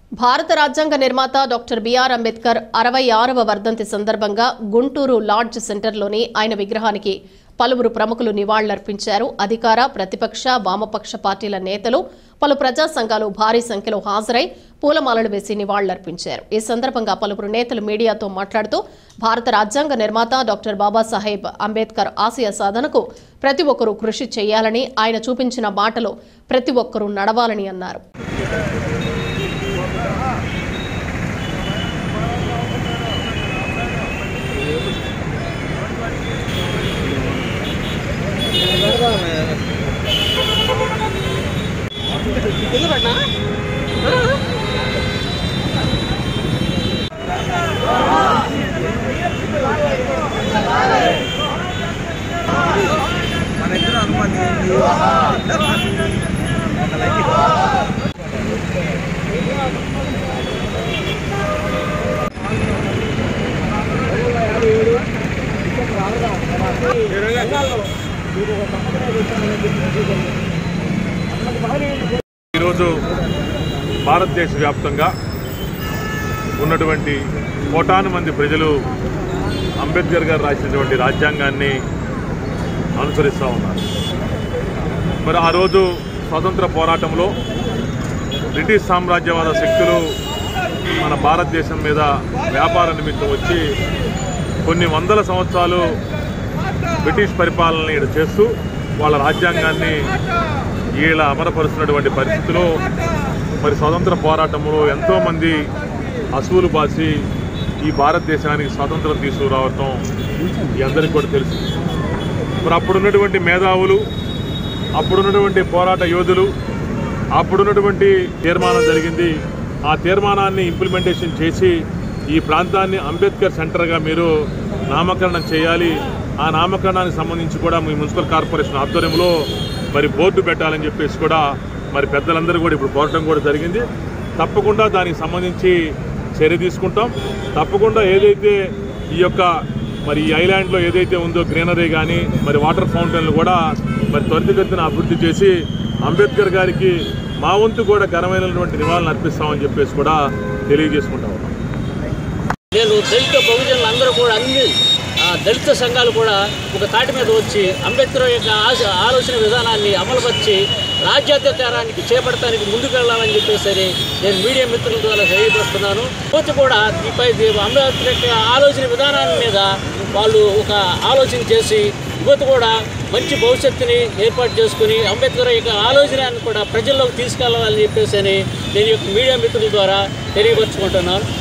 భారత రాజ్యాంగ నిర్మాత డాక్టర్ బిఆర్ అంబేద్కర్ అరవై ఆరవ వర్ధంతి సందర్భంగా గుంటూరు లాడ్జ్ సెంటర్లోని ఆయన విగ్రహానికి పలువురు ప్రముఖులు నివాళులర్పించారు అధికార ప్రతిపక్ష వామపక్ష పార్టీల నేతలు పలు ప్రజా సంఘాలు భారీ సంఖ్యలో హాజరై పూలమాలలు వేసి నివాళులర్పించారు ఈ సందర్భంగా పలువురు నేతలు మీడియాతో మాట్లాడుతూ భారత రాజ్యాంగ నిర్మాత డాక్టర్ బాబాసాహెబ్ అంబేద్కర్ ఆశయ సాధనకు ప్రతి ఒక్కరూ కృషి చేయాలని ఆయన చూపించిన బాటలో ప్రతి ఒక్కరూ నడవాలని అన్నారు మన ఇద్దరు అనుమతి ఈరోజు భారతదేశ వ్యాప్తంగా ఉన్నటువంటి కోటాను మంది ప్రజలు అంబేద్కర్ గారు రాసినటువంటి రాజ్యాంగాన్ని అనుసరిస్తూ ఉన్నారు మరి ఆ రోజు స్వతంత్ర పోరాటంలో బ్రిటిష్ సామ్రాజ్యవాద శక్తులు మన భారతదేశం మీద వ్యాపార నిమిత్తం వచ్చి కొన్ని వందల సంవత్సరాలు బ్రిటిష్ పరిపాలనని ఈడ చేస్తూ వాళ్ళ రాజ్యాంగాన్ని ఈళ్ళ అమరపరుస్తున్నటువంటి పరిస్థితిలో మరి స్వతంత్ర పోరాటంలో ఎంతోమంది అసువులు బాసి ఈ భారతదేశానికి స్వాతంత్రం తీసుకురావటం ఈ అందరికీ కూడా తెలుసు మరి అప్పుడున్నటువంటి మేధావులు అప్పుడున్నటువంటి పోరాట యోధులు అప్పుడున్నటువంటి తీర్మానం జరిగింది ఆ తీర్మానాన్ని ఇంప్లిమెంటేషన్ చేసి ఈ ప్రాంతాన్ని అంబేద్కర్ సెంటర్గా మీరు నామకరణం చేయాలి ఆ నామకరణానికి సంబంధించి కూడా మీ మున్సిపల్ కార్పొరేషన్ ఆధ్వర్యంలో మరి బోర్డు పెట్టాలని చెప్పేసి కూడా మరి పెద్దలందరూ కూడా ఇప్పుడు కోరటం కూడా జరిగింది తప్పకుండా దానికి సంబంధించి చర్య తీసుకుంటాం తప్పకుండా ఏదైతే ఈ యొక్క మరి ఈ ఐలాండ్లో ఏదైతే ఉందో గ్రీనరీ కానీ మరి వాటర్ ఫౌంటైన్లు కూడా మరి త్వరితగతిన అభివృద్ధి చేసి అంబేద్కర్ గారికి మా వంతు కూడా ఘనమైనటువంటి నివాళులు అర్పిస్తామని చెప్పేసి కూడా తెలియజేసుకుంటా ఉన్నాం నేను దళిత బహుజనులు అందరూ కూడా అన్ని ఆ, దళిత సంఘాలు కూడా ఒక తాటి మీద వచ్చి అంబేద్కర్ యొక్క ఆశ ఆలోచన విధానాన్ని అమలుపరిచి రాజ్యాధికారానికి చేపడటానికి ముందుకు వెళ్ళాలని చెప్పేసి నేను మీడియా మిత్రుల ద్వారా తెలియజేస్తున్నాను పోతే కూడా దీపై దీ- అంబేద్కర్ యొక్క ఆలోచన విధానాన్ని మీద వాళ్ళు ఒక ఆలోచన చేసి యువత కూడా మంచి భవిష్యత్తుని ఏర్పాటు చేసుకుని అంబేద్కర్ యొక్క ఆలోచనను కూడా ప్రజల్లోకి తీసుకెళ్లాలని చెప్పేసి నేను ఈ యొక్క మీడియా మిత్రుల ద్వారా తెలియపరుచుకుంటున్నాను